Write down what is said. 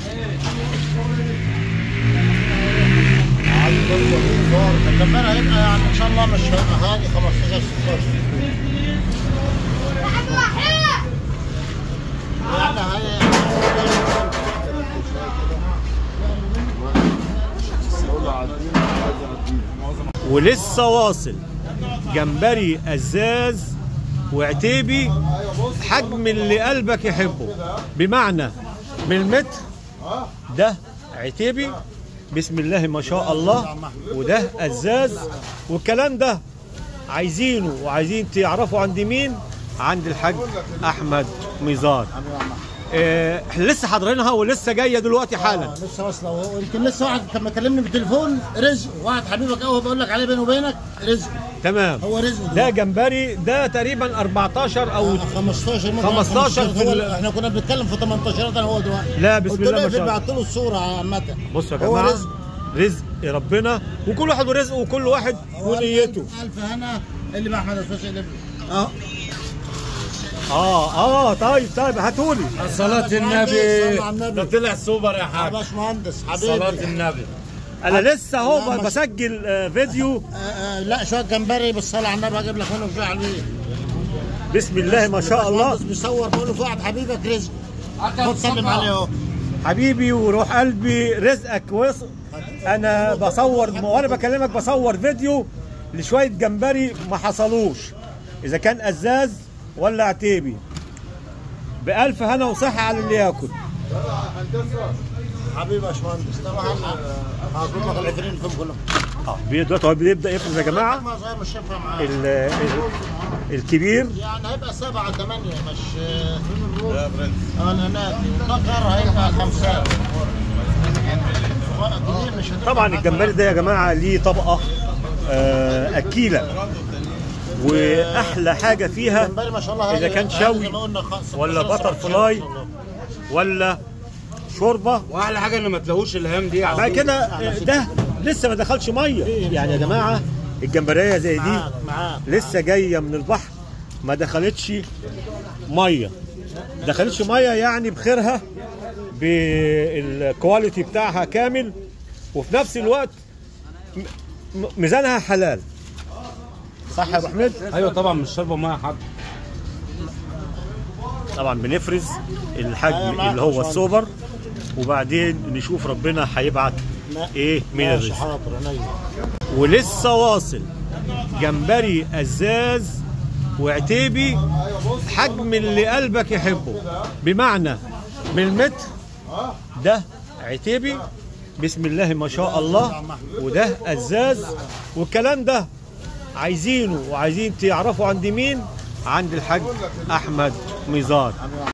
الجمبري هيبقى يعني ان شاء الله مش هيبقى هادي 15 16 يعني هي ولسه واصل جمبري ازاز وعتيبي حجم اللي قلبك يحبه بمعنى من المتر ده عتيبي بسم الله ما شاء الله وده ازاز والكلام ده عايزينه وعايزين تعرفوا عند مين عند الحاج احمد ميزار آه، احنا لسه حاضرينها ولسه جايه دلوقتي حالا آه، لسه واصله ويمكن لسه واحد كان مكلمني بالتليفون رزق واحد حبيبك قوي بقول لك عليه بيني وبينك رزق تمام هو رزق ده جمبري ده تقريبا 14 او 15 ممكن 15 في هو ال- احنا كنا بنتكلم في 18 ده هو دلوقتي لا، بسم قلت الله له ما اقفل، شاء الله. بعت له الصوره عامه بصوا يا هو جماعه رزق رزق ربنا وكل واحد ورزقه وكل واحد هو ونيته الف هنا اللي مع احمد الفاشي اللي اه اه اه طيب طيب هاتولي صلاة صلى النبي على النبي. ده طلع سوبر يا يا حاج باشمهندس صلاة حبيبي النبي انا لسه لا، اهو مش- بسجل آه، فيديو آه، آه، لا شويه جمبري بالصلاه على النبي هجيب لك منه شويه حلوين بسم الله ما شاء الله باشمهندس بيصور بقول له في واحد حبيبك رزق خد سلم عليه اهو حبيبي وروح قلبي رزقك وصل انا بصور وانا بكلمك بصور فيديو لشويه جمبري ما حصلوش اذا كان ازاز ولا عتيبي بألف هنا وصحة على اللي ياكل حبيبي يا باشمهندس طبعا هظبط لك العفرين فيهم كلهم اه دلوقتي هو بيبدا يفرز يا جماعه ما صغير مش شايفها معاه ال- ال- الكبير يعني هيبقى سبعة ثمانية مش اه الانات والذكر هيبقى خمسات كبير مش هتبقى طبعا معاك. الجمبري ده يا جماعه ليه طبقه آه، اكيله واحلى حاجه فيها الجمبري ما شاء الله إذا هادي- كان هادي شوي زي ما قلنا خ- ولا 16 بتر 17 فلاي. إن شاء الله. ولا شوربه واحلى حاجه ان ما تلاقوش الايام دي بعد كده آه، ده لسه ما دخلش ميه يعني يا جماعه الجمبريه زي دي معاك معاك لسه جايه من البحر ما دخلتش ميه دخلتش ميه يعني بخيرها بالكواليتي بتاعها كامل وفي نفس الوقت م- م- ميزانها حلال صح يا ابو حميد ايوه طبعا مش شاربه ميه يا حاج طبعا بنفرز أيوة الحجم معاك اللي هو باشمهندس. السوبر وبعدين نشوف ربنا هيبعت لا. ايه من ماشي الرزق حاضر عينيا ولسه واصل جمبري ازاز وعتيبي حجم اللي قلبك يحبه بمعنى من المتر ده عتيبي بسم الله ما شاء الله وده ازاز والكلام ده عايزينه وعايزين تعرفوا عند مين عند الحاج احمد ميزار